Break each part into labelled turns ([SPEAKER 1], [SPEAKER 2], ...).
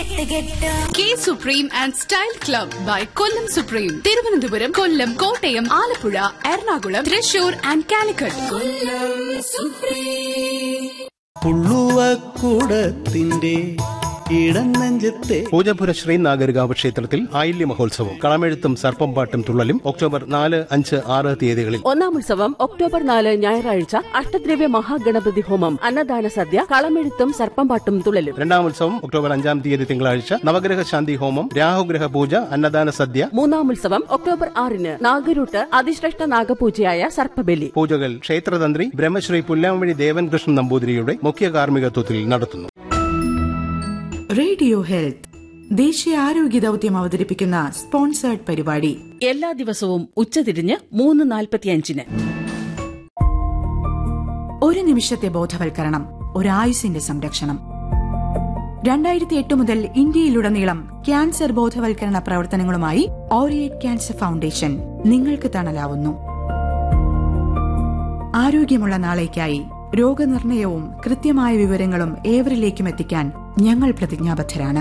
[SPEAKER 1] K supreme and style club by Kollam supreme Thiruvananthapuram Kollam Kottayam Alappuzha Ernakulam Thrissur and Calicut
[SPEAKER 2] പുള്ളുവക്കൂടത്തിന്റെ ഇടനെഞ്ചത്തെ
[SPEAKER 3] പൂജപുര ശ്രീനാഗരികാവ് ക്ഷേത്രത്തിൽ ആയില്യ മഹോത്സവം കളമെഴുത്തും സർപ്പംപാട്ടും തുള്ളലും ഒക്ടോബർ നാല് അഞ്ച് ആറ് തീയതികളിൽ
[SPEAKER 4] ഒന്നാം ഉത്സവം ഒക്ടോബർ നാല് ഞായറാഴ്ച അഷ്ടദ്രവ്യ മഹാഗണപതി ഹോമം അന്നദാന സദ്യ കളമെഴുത്തും സർപ്പംപാട്ടും തുള്ളലും
[SPEAKER 3] രണ്ടാം ഉത്സവം ഒക്ടോബർ അഞ്ചാം തീയതി തിങ്കളാഴ്ച നവഗ്രഹ ശാന്തി ഹോമം രാഹുഗ്രഹ പൂജ അന്നദാന സദ്യ
[SPEAKER 4] മൂന്നാം ഉത്സവം ഒക്ടോബർ ആറിന് നാഗരൂട്ട് അതിശ്രേഷ്ഠ നാഗപൂജയായ സർപ്പബലി
[SPEAKER 3] പൂജകൾ ക്ഷേത്രതന്ത്രി ബ്രഹ്മശ്രീ പുല്ലാമണി ദേവൻകൃഷ്ണൻ നമ്പൂതിരിയുടെ മുഖ്യ കാർമ്മികത്വത്തിൽ നടത്തുന്നു
[SPEAKER 5] റേഡിയോ ഹെൽത്ത് ദേശീയ ആരോഗ്യ ദൗത്യം അവതരിപ്പിക്കുന്ന സ്പോൺസേർഡ് പരിപാടി
[SPEAKER 4] എല്ലാ ദിവസവും ഉച്ചതിരിഞ്ഞ് മൂന്ന് നാൽപ്പത്തിയഞ്ചിന്
[SPEAKER 5] ഒരു നിമിഷത്തെ ബോധവൽക്കരണം ഒരായുസിന്റെ സംരക്ഷണം രണ്ടായിരത്തി എട്ട് മുതൽ ഇന്ത്യയിലുടനീളം ക്യാൻസർ ബോധവൽക്കരണ പ്രവർത്തനങ്ങളുമായി ഓറിയേറ്റ് ക്യാൻസർ ഫൗണ്ടേഷൻ നിങ്ങൾക്ക് തണലാവുന്നു ആരോഗ്യമുള്ള നാളേക്കായി രോഗനിർണയവും കൃത്യമായ വിവരങ്ങളും ഏവരിലേക്കും എത്തിക്കാൻ ഞങ്ങൾ പ്രതിജ്ഞാബദ്ധരാണ്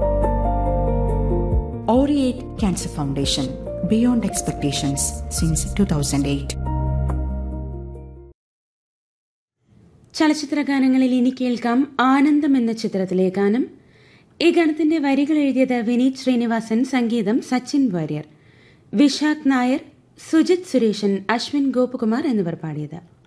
[SPEAKER 5] Oriate cancer foundation beyond expectations since two thousand eight
[SPEAKER 6] ചലച്ചിത്ര ഗാനങ്ങളിൽ ഇനി കേൾക്കാം ആനന്ദം എന്ന ചിത്രത്തിലെ ഗാനം ഈ ഗാനത്തിന്റെ വരികൾ എഴുതിയത് വിനീത് ശ്രീനിവാസൻ സംഗീതം സച്ചിൻ വാര്യർ വിശാഖ് നായർ സുജിത് സുരേഷൻ അശ്വിൻ ഗോപകുമാർ എന്നിവർ പാടിയത്